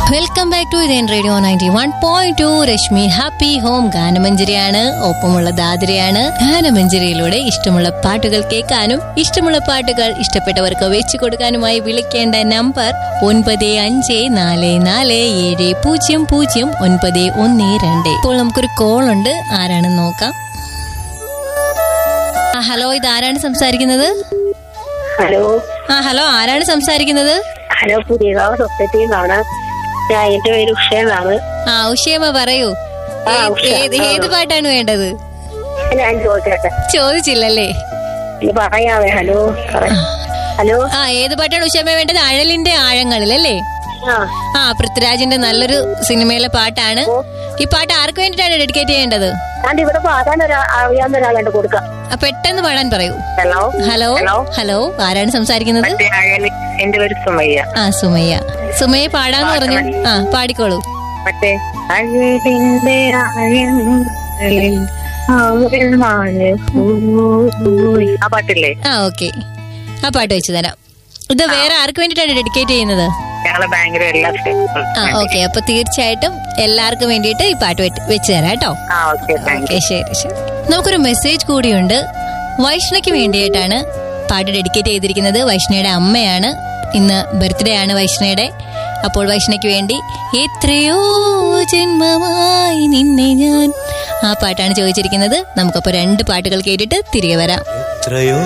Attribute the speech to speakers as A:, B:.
A: Welcome back to ഇതേൻ radio ninety one point two Reshmi happy home ഗാനമഞ്ജരിയാണ് ഒപ്പമുള്ള ദാദരയാണ് ഗാനമഞ്ജരിയിലൂടെ ഇഷ്ടമുള്ള പാട്ടുകൾ കേൾക്കാനും ഇഷ്ടമുള്ള പാട്ടുകൾ ഇഷ്ടപ്പെട്ടവർക്ക് വെച്ചു കൊടുക്കാനുമായി വിളിക്കേണ്ട നമ്പർ ഒൻപത് അഞ്ച് നാല് നാല് ഏഴ് പൂജ്യം പൂജ്യം ഒൻപത് ഒന്ന് രണ്ട് ഇപ്പോൾ നമുക്കൊരു കോൾ ഉണ്ട് ആരാണെന്ന് നോക്കാം ആ ഹലോ ഇത് ആരാണ് സംസാരിക്കുന്നത്
B: ഹലോ
A: ആ ഹലോ ആരാണ് സംസാരിക്കുന്നത്
B: ഹലോ പുതിയകാവ് സൊസൈറ്റിയിൽ നിന്നാണ് ഞാൻ എന്റെ പേര് ഉഷ എന്നാണ്
A: ആ ഉഷയമ്മ പറയൂ
B: ആ,
A: ഏ-
B: ഉഷ.
A: ഏത് ഏത് പാട്ടാണ് വേണ്ടത്
B: ഞാൻ ചോദിച്ചേട്ടെ
A: ചോദിച്ചില്ലല്ലേ
B: ഇത് പറയാവേ ഹലോ പറ- ഹലോ
A: ആ ഏത് പാട്ടാണ് ഉഷയമ്മ വേണ്ടത് അഴലിന്റെ ആഴങ്ങളിൽ അല്ലേ
B: ആ
A: ആ പൃഥ്വിരാജിന്റെ നല്ലൊരു സിനിമയിലെ പാട്ടാണ് ഈ പാട്ട് ആർക്ക് വേണ്ടിയിട്ടാണ് ഡെഡിക്കേറ്റ് ചെയ്യേണ്ടത്
B: ഞാൻ ഇവിടെ പാടാൻ ഒരാ അറിയാവുന്ന ഒരാളുണ്ട് കൊടുക്കാം
A: ആ, പെട്ടെന്ന് പാടാൻ പറയൂ
B: ഹലോ
A: ഹലോ
B: ഹലോ.
A: ഹലോ ആരാണ് സംസാരിക്കുന്നത്
B: മറ്റേ അയല് എന്റെ പേര് സുമയ്യ
A: ആ സുമയ്യ സുമയ്യ പാടാന്ന് പറഞ്ഞു ആ പാടിക്കോളൂ
B: മറ്റേ അഴലിന്റെ ആഴങ്ങളിൽ അവൾ മാഞ്ഞു പോയി. ആ പാട്ടില്ലേ
A: ആ ഓക്കെ ആ പാട്ട് വെച്ച് തരാം ഇത് വേറെ ആർക്ക് വേണ്ടിയിട്ടാണ് ഡെഡിക്കേറ്റ് ചെയ്യുന്നത്
B: ഞങ്ങളെ ബാങ്കിലെ എല്ലാ
A: ആ ഓക്കെ അപ്പൊ തീർച്ചയായിട്ടും എല്ലാവർക്കും വേണ്ടിയിട്ട് ഈ പാട്ട് വെച്ച് വെച്ച് തരാം കേട്ടോ
B: ആ ഓക്കെ താങ്ക്
A: ഓക്കെ ശരി ശരി നമുക്കൊരു മെസ്സേജ് കൂടിയുണ്ട് വൈഷ്ണയ്ക്ക് വേണ്ടിയിട്ടാണ് പാട്ട് ഡെഡിക്കേറ്റ് ചെയ്തിരിക്കുന്നത് വൈഷ്ണയുടെ അമ്മയാണ് ഇന്ന് ബർത്ത്ഡേ ആണ് വൈഷ്ണയുടെ അപ്പോൾ വൈഷ്ണയ്ക്ക് വേണ്ടി എത്രയോ ജന്മമായി നിന്നെ ഞാൻ ആ പാട്ടാണ് ചോദിച്ചിരിക്കുന്നത് നമുക്കപ്പോൾ രണ്ട് പാട്ടുകൾ കേട്ടിട്ട് തിരികെ വരാം
C: എത്രയോ